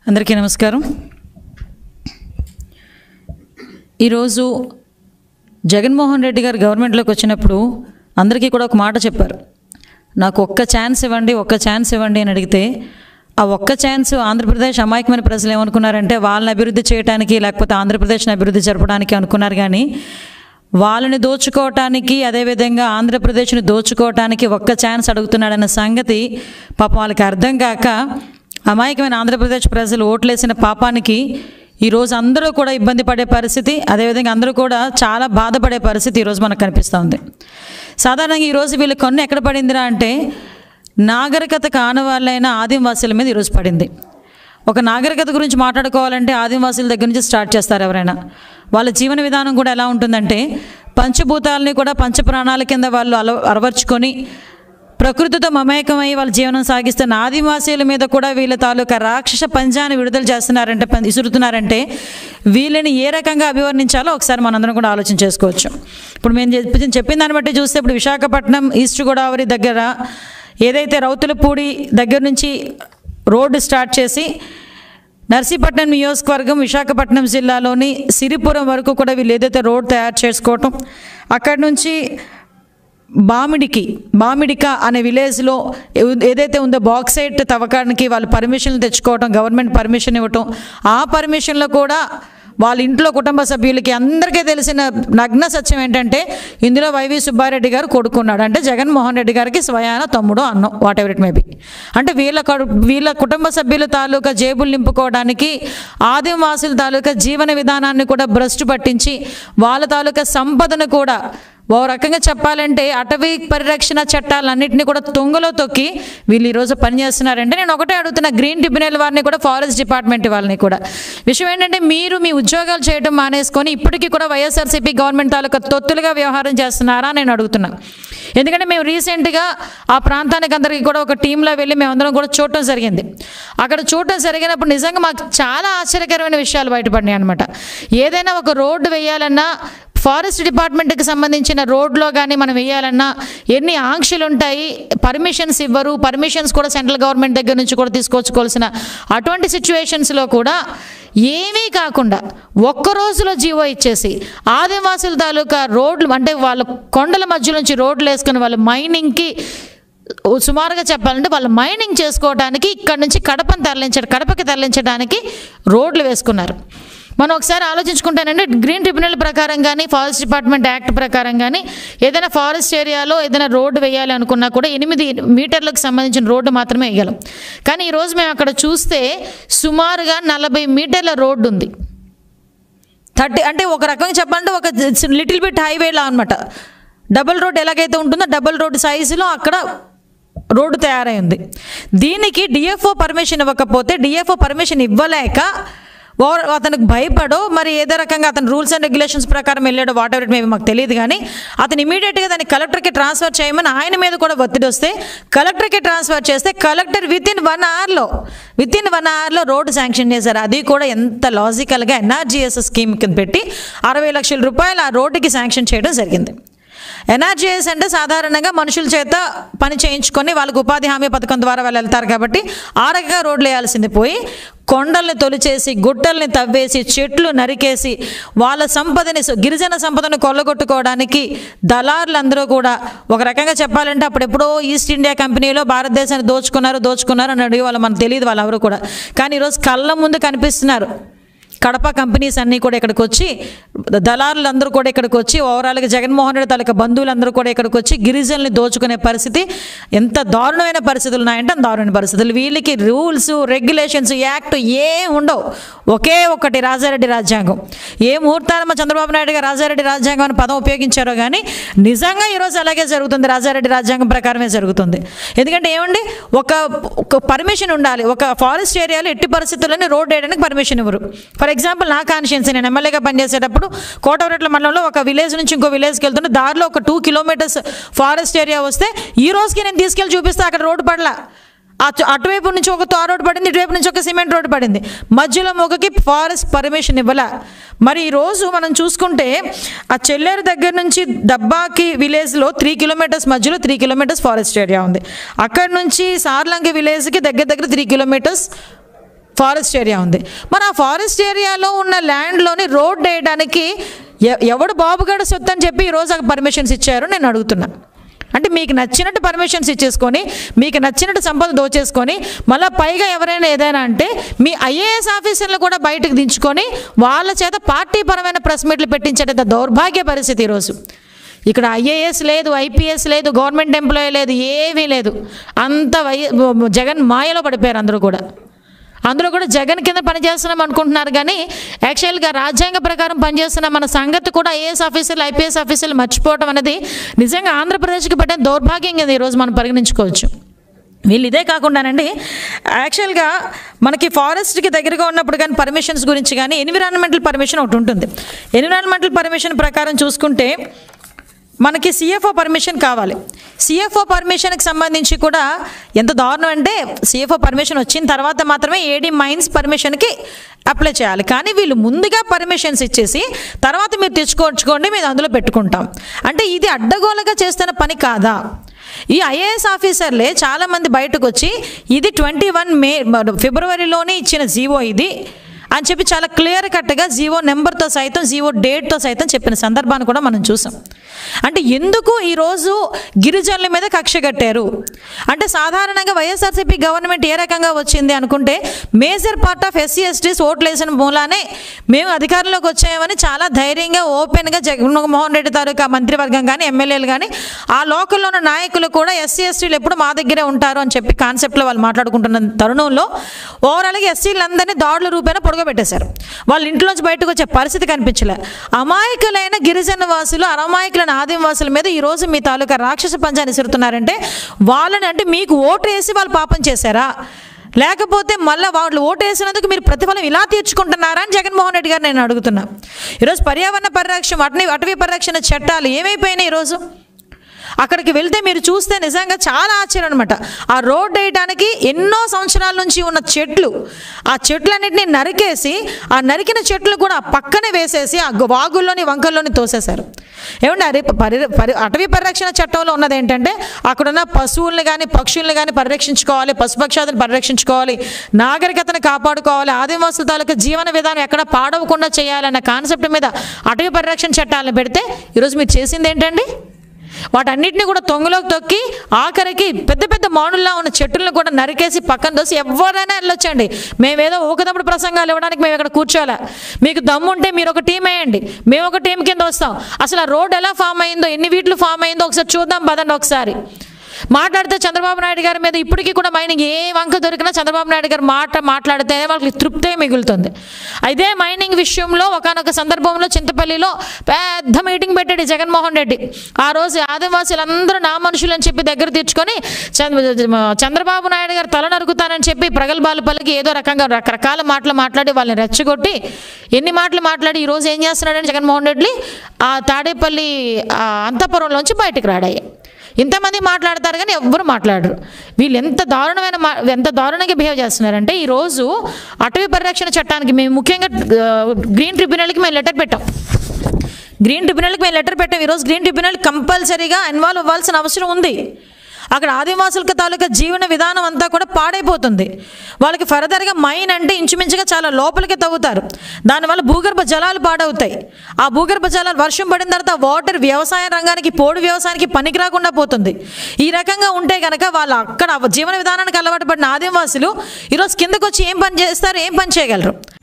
అందరికీ నమస్కారం ఈరోజు జగన్మోహన్ రెడ్డి గారు గవర్నమెంట్లోకి వచ్చినప్పుడు అందరికీ కూడా ఒక మాట చెప్పారు నాకు ఒక్క ఛాన్స్ ఇవ్వండి ఒక్క ఛాన్స్ ఇవ్వండి అని అడిగితే ఆ ఒక్క ఛాన్స్ ఆంధ్రప్రదేశ్ అమాయకమైన ప్రజలు ఏమనుకున్నారంటే వాళ్ళని అభివృద్ధి చేయడానికి లేకపోతే ఆంధ్రప్రదేశ్ని అభివృద్ధి జరపడానికి అనుకున్నారు కానీ వాళ్ళని దోచుకోవటానికి అదేవిధంగా ఆంధ్రప్రదేశ్ని దోచుకోవటానికి ఒక్క ఛాన్స్ అడుగుతున్నాడన్న సంగతి పాపం వాళ్ళకి అర్థం కాక అమాయకమైన ఆంధ్రప్రదేశ్ ప్రజలు ఓట్లేసిన పాపానికి ఈరోజు అందరూ కూడా ఇబ్బంది పడే పరిస్థితి అదేవిధంగా అందరూ కూడా చాలా బాధపడే పరిస్థితి ఈరోజు మనకు కనిపిస్తూ ఉంది సాధారణంగా ఈరోజు వీళ్ళ కన్ను ఎక్కడ పడిందిరా అంటే నాగరికత కానవాళ్ళైన ఆదివాసుల మీద ఈరోజు పడింది ఒక నాగరికత గురించి మాట్లాడుకోవాలంటే ఆదివాసుల దగ్గర నుంచి స్టార్ట్ చేస్తారు ఎవరైనా వాళ్ళ జీవన విధానం కూడా ఎలా ఉంటుందంటే పంచభూతాలని కూడా పంచప్రాణాల కింద వాళ్ళు అల అలవర్చుకొని ప్రకృతితో మమేకమై వాళ్ళ జీవనం సాగిస్తున్న ఆదివాసీల మీద కూడా వీళ్ళ తాలూకా రాక్షస పంజాన్ని విడుదల చేస్తున్నారంటే పం- ఇసురుతున్నారంటే వీళ్ళని ఏ రకంగా అభివర్ణించాలో ఒకసారి మనందరం కూడా ఆలోచన చేసుకోవచ్చు ఇప్పుడు మేము చెప్పి చెప్పిన దాన్ని బట్టి చూస్తే ఇప్పుడు విశాఖపట్నం ఈస్ట్ గోదావరి దగ్గర ఏదైతే రౌతులపూడి దగ్గర నుంచి రోడ్డు స్టార్ట్ చేసి నర్సీపట్నం నియోజకవర్గం విశాఖపట్నం జిల్లాలోని సిరిపురం వరకు కూడా వీళ్ళు ఏదైతే రోడ్ తయారు చేసుకోవటం అక్కడి నుంచి బామిడికి బామిడిక అనే విలేజ్లో ఏ- ఏదైతే ఉందో బాక్సైట్ తవ్వకానికి వాళ్ళు పర్మిషన్లు తెచ్చుకోవటం గవర్నమెంట్ పర్మిషన్ ఇవ్వటం ఆ పర్మిషన్లో కూడా వాళ్ళ ఇంట్లో కుటుంబ సభ్యులకి అందరికీ తెలిసిన నగ్న సత్యం ఏంటంటే ఇందులో వైవి సుబ్బారెడ్డి గారు కొడుకున్నాడు అంటే జగన్మోహన్ రెడ్డి గారికి స్వయాన తమ్ముడు అన్నం వాట్ ఎవర్ ఇట్ మేబీ అంటే వీళ్ళ కడు వీళ్ళ కుటుంబ సభ్యుల తాలూకా జేబులు నింపుకోవడానికి ఆదివాసుల తాలూకా జీవన విధానాన్ని కూడా భ్రష్టు పట్టించి వాళ్ళ తాలూకా సంపదను కూడా ఓ రకంగా చెప్పాలంటే అటవీ పరిరక్షణ చట్టాలన్నింటినీ కూడా తొంగలో తొక్కి వీళ్ళు ఈరోజు పనిచేస్తున్నారంటే నేను ఒకటే అడుగుతున్నా గ్రీన్ ట్రిబ్యునల్ వారిని కూడా ఫారెస్ట్ డిపార్ట్మెంట్ వాళ్ళని కూడా విషయం ఏంటంటే మీరు మీ ఉద్యోగాలు చేయడం మానేసుకొని ఇప్పటికీ కూడా వైఎస్ఆర్సీపీ గవర్నమెంట్ తాలూకా తొత్తులుగా వ్యవహారం చేస్తున్నారా నేను అడుగుతున్నా ఎందుకంటే మేము రీసెంట్గా ఆ ప్రాంతానికి అందరికీ కూడా ఒక టీంలో వెళ్ళి మేమందరం కూడా చూడటం జరిగింది అక్కడ చూడటం జరిగినప్పుడు నిజంగా మాకు చాలా ఆశ్చర్యకరమైన విషయాలు బయటపడినాయి అనమాట ఏదైనా ఒక రోడ్డు వేయాలన్నా ఫారెస్ట్ డిపార్ట్మెంట్కి సంబంధించిన రోడ్లో కానీ మనం వేయాలన్నా ఎన్ని ఆంక్షలు ఉంటాయి పర్మిషన్స్ ఇవ్వరు పర్మిషన్స్ కూడా సెంట్రల్ గవర్నమెంట్ దగ్గర నుంచి కూడా తీసుకొచ్చుకోవాల్సిన అటువంటి సిచ్యువేషన్స్లో కూడా ఏమీ కాకుండా ఒక్క రోజులో జీవో ఇచ్చేసి ఆదివాసుల తాలూకా రోడ్లు అంటే వాళ్ళ కొండల మధ్య నుంచి రోడ్లు వేసుకుని వాళ్ళ మైనింగ్కి సుమారుగా చెప్పాలంటే వాళ్ళు మైనింగ్ చేసుకోవడానికి ఇక్కడ నుంచి కడపను తరలించడం కడపకి తరలించడానికి రోడ్లు వేసుకున్నారు మనం ఒకసారి ఆలోచించుకుంటానంటే గ్రీన్ ట్రిబ్యునల్ ప్రకారం కానీ ఫారెస్ట్ డిపార్ట్మెంట్ యాక్ట్ ప్రకారం కానీ ఏదైనా ఫారెస్ట్ ఏరియాలో ఏదైనా రోడ్డు వేయాలి అనుకున్నా కూడా ఎనిమిది మీటర్లకు సంబంధించిన రోడ్డు మాత్రమే వేయగలం కానీ ఈరోజు మేము అక్కడ చూస్తే సుమారుగా నలభై మీటర్ల రోడ్డు ఉంది థర్టీ అంటే ఒక రకంగా చెప్పాలంటే ఒక లిటిల్ బిట్ హైవేలా అనమాట డబుల్ రోడ్ ఎలాగైతే ఉంటుందో డబుల్ రోడ్ సైజులో అక్కడ రోడ్డు తయారై ఉంది దీనికి డిఎఫ్ఓ పర్మిషన్ ఇవ్వకపోతే డిఎఫ్ఓ పర్మిషన్ ఇవ్వలేక ఓ- అతనికి భయపడో మరి ఏదో రకంగా అతను రూల్స్ అండ్ రెగ్యులేషన్స్ ప్రకారం వెళ్ళాడో వాట్ ఎవర్ ఇట్ మేబీ మాకు తెలియదు కానీ అతను ఇమీడియట్గా దాన్ని కలెక్టర్కి ట్రాన్స్ఫర్ చేయమని ఆయన మీద కూడా ఒత్తిడి వస్తే కలెక్టర్కి ట్రాన్స్ఫర్ చేస్తే కలెక్టర్ విత్ ఇన్ వన్ అవర్లో విత్ ఇన్ వన్ అవర్లో రోడ్డు శాంక్షన్ చేశారు అది కూడా ఎంత లాజికల్గా ఎన్ఆర్జీఎస్ స్కీమ్ కింద పెట్టి అరవై లక్షల రూపాయలు ఆ రోడ్డుకి శాంక్షన్ చేయడం జరిగింది ఎన్ఆర్జీఎస్ అంటే సాధారణంగా మనుషుల చేత పని చేయించుకొని వాళ్ళకు ఉపాధి హామీ పథకం ద్వారా వాళ్ళు వెళ్తారు కాబట్టి ఆ రకంగా రోడ్లు వేయాల్సింది పోయి కొండల్ని తొలిచేసి గుట్టల్ని తవ్వేసి చెట్లు నరికేసి వాళ్ళ సంపదని గిరిజన సంపదను కొల్లగొట్టుకోవడానికి దళారులందరూ కూడా ఒక రకంగా చెప్పాలంటే అప్పుడు ఎప్పుడో ఈస్ట్ ఇండియా కంపెనీలో భారతదేశాన్ని దోచుకున్నారు దోచుకున్నారు అని అడిగి వాళ్ళు మనకు తెలియదు వాళ్ళు ఎవరు కూడా కానీ ఈరోజు కళ్ళ ముందు కనిపిస్తున్నారు కడప కంపెనీస్ అన్నీ కూడా ఇక్కడికి వచ్చి దళారులందరూ కూడా ఇక్కడికి వచ్చి ఓవరాల్గా జగన్మోహన్ రెడ్డి తాలూకా బంధువులందరూ కూడా ఇక్కడికి వచ్చి గిరిజనుల్ని దోచుకునే పరిస్థితి ఎంత దారుణమైన పరిస్థితులు ఉన్నాయంటే అంత దారుణమైన పరిస్థితులు వీళ్ళకి రూల్స్ రెగ్యులేషన్స్ యాక్ట్ ఏం ఉండవు ఒకే ఒకటి రాజారెడ్డి రాజ్యాంగం ఏ ముహూర్తాన మా చంద్రబాబు నాయుడు గారు రాజారెడ్డి రాజ్యాంగం అనే పదం ఉపయోగించారో కానీ నిజంగా ఈరోజు అలాగే జరుగుతుంది రాజారెడ్డి రాజ్యాంగం ప్రకారమే జరుగుతుంది ఎందుకంటే ఏమండి ఒక ఒక పర్మిషన్ ఉండాలి ఒక ఫారెస్ట్ ఏరియాలో ఎట్టి పరిస్థితుల్లోనే రోడ్ వేయడానికి పర్మిషన్ ఇవ్వరు ఫర్ ఎగ్జాంపుల్ నా కాన్షియన్స్ నేను ఎమ్మెల్యేగా పనిచేసేటప్పుడు కోటవరెట్ల మండలంలో ఒక విలేజ్ నుంచి ఇంకో విలేజ్కి వెళ్తుంటే దారిలో ఒక టూ కిలోమీటర్స్ ఫారెస్ట్ ఏరియా వస్తే ఈ రోజుకి నేను తీసుకెళ్ళి చూపిస్తే అక్కడ రోడ్డు పడలా అటు అటువైపు నుంచి ఒక తార్ రోడ్ పడింది ఇటువైపు నుంచి ఒక సిమెంట్ రోడ్ పడింది మధ్యలో మొగకి ఫారెస్ట్ పర్మిషన్ ఇవ్వల మరి ఈ రోజు మనం చూసుకుంటే ఆ చెల్లేరు దగ్గర నుంచి దబ్బాకి విలేజ్లో త్రీ కిలోమీటర్స్ మధ్యలో త్రీ కిలోమీటర్స్ ఫారెస్ట్ ఏరియా ఉంది అక్కడ నుంచి సార్లంక విలేజ్కి దగ్గర దగ్గర త్రీ కిలోమీటర్స్ ఫారెస్ట్ ఏరియా ఉంది మరి ఆ ఫారెస్ట్ ఏరియాలో ఉన్న ల్యాండ్లోని రోడ్ వేయడానికి ఎ- ఎవడు బాబుగాడు సొత్తు అని చెప్పి ఈరోజు ఆ పర్మిషన్స్ ఇచ్చారు నేను అడుగుతున్నా అంటే మీకు నచ్చినట్టు పర్మిషన్స్ ఇచ్చేసుకొని మీకు నచ్చినట్టు సంపద దోచేసుకొని మళ్ళీ పైగా ఎవరైనా ఏదైనా అంటే మీ ఐఏఎస్ ఆఫీసర్లు కూడా బయటకు దించుకొని వాళ్ళ చేత పార్టీ పరమైన ప్రెస్ మీట్లు పెట్టించేట దౌర్భాగ్య పరిస్థితి ఈరోజు ఇక్కడ ఐఏఎస్ లేదు ఐపీఎస్ లేదు గవర్నమెంట్ ఎంప్లాయీ లేదు ఏమీ లేదు అంత వై జగన్ మాయలో పడిపోయారు అందరూ కూడా అందులో కూడా జగన్ కింద పనిచేస్తున్నాం అనుకుంటున్నారు కానీ యాక్చువల్గా రాజ్యాంగ ప్రకారం పనిచేస్తున్న మన సంగతి కూడా ఐఏఎస్ ఆఫీసర్లు ఐపీఎస్ ఆఫీసర్లు మర్చిపోవడం అనేది నిజంగా ఆంధ్రప్రదేశ్కి పట్టిన దౌర్భాగ్యం కింద ఈరోజు మనం పరిగణించుకోవచ్చు వీళ్ళు ఇదే కాకుండానండి యాక్చువల్గా మనకి ఫారెస్ట్కి దగ్గరగా ఉన్నప్పుడు కానీ పర్మిషన్స్ గురించి కానీ ఎన్విరాన్మెంటల్ పర్మిషన్ ఒకటి ఉంటుంది ఎన్విరాన్మెంటల్ పర్మిషన్ ప్రకారం చూసుకుంటే మనకి సిఎఫ్ఓ పర్మిషన్ కావాలి సిఎఫ్ఓ పర్మిషన్కి సంబంధించి కూడా ఎంత దారుణం అంటే సిఎఫ్ఓ పర్మిషన్ వచ్చిన తర్వాత మాత్రమే ఏడీ మైన్స్ పర్మిషన్కి అప్లై చేయాలి కానీ వీళ్ళు ముందుగా పర్మిషన్స్ ఇచ్చేసి తర్వాత మీరు తెచ్చుకోవచ్చుకోండి మేము అందులో పెట్టుకుంటాం అంటే ఇది అడ్డగోలుగా చేస్తున్న పని కాదా ఈ ఐఏఎస్ ఆఫీసర్లే చాలామంది బయటకు వచ్చి ఇది ట్వంటీ వన్ మే ఫిబ్రవరిలోనే ఇచ్చిన జీవో ఇది అని చెప్పి చాలా క్లియర్ కట్గా జీవో నెంబర్తో సైతం జీవో డేట్తో సైతం చెప్పిన సందర్భాన్ని కూడా మనం చూసాం అంటే ఎందుకు ఈరోజు గిరిజనుల మీద కక్ష కట్టారు అంటే సాధారణంగా వైఎస్ఆర్సీపీ గవర్నమెంట్ ఏ రకంగా వచ్చింది అనుకుంటే major part of SC STs ఓట్లు వేసిన మూలానే మేము అధికారంలోకి వచ్చామని చాలా ధైర్యంగా ఓపెన్గా జగన్మోహన్ రెడ్డి తాలూకా మంత్రివర్గం కానీ ఎమ్మెల్యేలు కానీ ఆ లోకల్లో ఉన్న నాయకులు కూడా ఎస్సీ ఎస్టీలు ఎప్పుడు మా దగ్గరే ఉంటారు అని చెప్పి కాన్సెప్ట్లో వాళ్ళు మాట్లాడుకుంటున్న తరుణంలో ఓవరాల్గా ఎస్సీలందరినీ దాడుల రూపేణ పొడగబెట్టేశారు వాళ్ళ ఇంట్లోంచి బయటకు వచ్చే పరిస్థితి కనిపించలే అమాయకులైన గిరిజన వాసులు అమాయకులైన ఆదివాసుల మీద ఈరోజు మీ తాలూకా రాక్షస పంచాన్ని ఇసురుతున్నారంటే వాళ్ళని అంటే మీకు ఓటు వేసి వాళ్ళు పాపం చేశారా లేకపోతే మళ్ళీ వాళ్ళు ఓటు వేసినందుకు మీరు ప్రతిఫలం ఇలా తీర్చుకుంటున్నారా అని జగన్మోహన్ రెడ్డి గారు నేను అడుగుతున్నా ఈరోజు పర్యావరణ పరిరక్షణ అటవీ అటవీ పరిరక్షణ చట్టాలు ఏమైపోయినాయి ఈరోజు అక్కడికి వెళ్తే మీరు చూస్తే నిజంగా చాలా ఆశ్చర్యం అనమాట ఆ రోడ్ వేయడానికి ఎన్నో సంవత్సరాల నుంచి ఉన్న చెట్లు ఆ చెట్లన్నింటినీ నరికేసి ఆ నరికిన చెట్లు కూడా ఆ పక్కనే వేసేసి ఆ గు- వాగుల్లోని వంకల్లోని తోసేశారు ఏమంటే అది పరి పరి అటవీ పరిరక్షణ చట్టంలో ఉన్నది ఏంటంటే అక్కడున్న పశువుల్ని కానీ పక్షుల్ని కానీ పరిరక్షించుకోవాలి పశుపక్షాదులు పరిరక్షించుకోవాలి నాగరికతను కాపాడుకోవాలి ఆదివాసుల తాలూకా జీవన విధానం ఎక్కడ పాడవకుండా చేయాలన్న కాన్సెప్ట్ మీద అటవీ పరిరక్షణ చట్టాలను పెడితే ఈరోజు మీరు చేసింది ఏంటండి వాటన్నిటిని కూడా తొంగలోకి తొక్కి ఆఖరికి పెద్ద పెద్ద మానుల్లా ఉన్న చెట్టులను కూడా నరికేసి పక్కన దోసి ఎవరైనా వెళ్ళొచ్చండి మేమేదో ఊకదప్పుడు ప్రసంగాలు ఇవ్వడానికి మేము ఇక్కడ కూర్చోాలా మీకు దమ్ముంటే మీరు ఒక టీం వేయండి మేము ఒక టీం కింద వస్తాం అసలు ఆ రోడ్ ఎలా ఫామ్ అయిందో ఎన్ని వీట్లు ఫామ్ అయిందో ఒకసారి చూద్దాం పదండి ఒకసారి మాట్లాడితే చంద్రబాబు నాయుడు గారి మీద ఇప్పటికీ కూడా మైనింగ్ ఏ వంక దొరికినా చంద్రబాబు నాయుడు గారు మాట మాట్లాడితే వాళ్ళకి తృప్తే మిగులుతుంది అదే మైనింగ్ విషయంలో ఒకనొక సందర్భంలో చింతపల్లిలో పెద్ద మీటింగ్ పెట్టాడు ఈ జగన్మోహన్ రెడ్డి ఆ రోజు ఆదివాసులందరూ నా మనుషులు అని చెప్పి దగ్గర తీర్చుకొని చంద్ర- చంద్రబాబు నాయుడు గారు తల నరుకుతానని చెప్పి ప్రగల్భాలు పలికి ఏదో రకంగా రకరకాల మాటలు మాట్లాడి వాళ్ళని రెచ్చగొట్టి ఎన్ని మాటలు మాట్లాడి ఈరోజు ఏం చేస్తున్నాడని జగన్మోహన్ రెడ్డి ఆ తాడేపల్లి ఆ అంతఃపురంలోంచి బయటకు రాడాయి ఇంతమంది మాట్లాడతారు కానీ ఎవ్వరు మాట్లాడరు వీళ్ళు ఎంత దారుణమైన మా ఎంత దారుణంగా బిహేవ్ చేస్తున్నారంటే ఈరోజు అటవీ పరిరక్షణ చట్టానికి మేము ముఖ్యంగా ఆ, గ్రీన్ ట్రిబ్యునల్కి మేము లెటర్ పెట్టాం గ్రీన్ ట్రిబ్యునల్కి మేము లెటర్ పెట్టాం ఈరోజు గ్రీన్ ట్రిబ్యునల్ కంపల్సరీగా ఇన్వాల్వ్ అవ్వాల్సిన అవసరం ఉంది అక్కడ ఆదివాసులకి తాలూకా జీవన విధానం అంతా కూడా పాడైపోతుంది వాళ్ళకి ఫర్దర్గా మైన్ అంటే ఇంచుమించుగా చాలా లోపలికి తవ్వుతారు దానివల్ల భూగర్భ జలాలు పాడవుతాయి ఆ భూగర్భ జలాలు వర్షం పడిన తర్వాత వాటర్ వ్యవసాయ రంగానికి పోడు వ్యవసాయానికి పనికి రాకుండా పోతుంది ఈ రకంగా ఉంటే కనుక వాళ్ళు అక్కడ జీవన విధానానికి అలవాటు పడిన ఆదివాసులు ఈరోజు కిందకు వచ్చి ఏం పని చేస్తారు ఏం పని చేయగలరు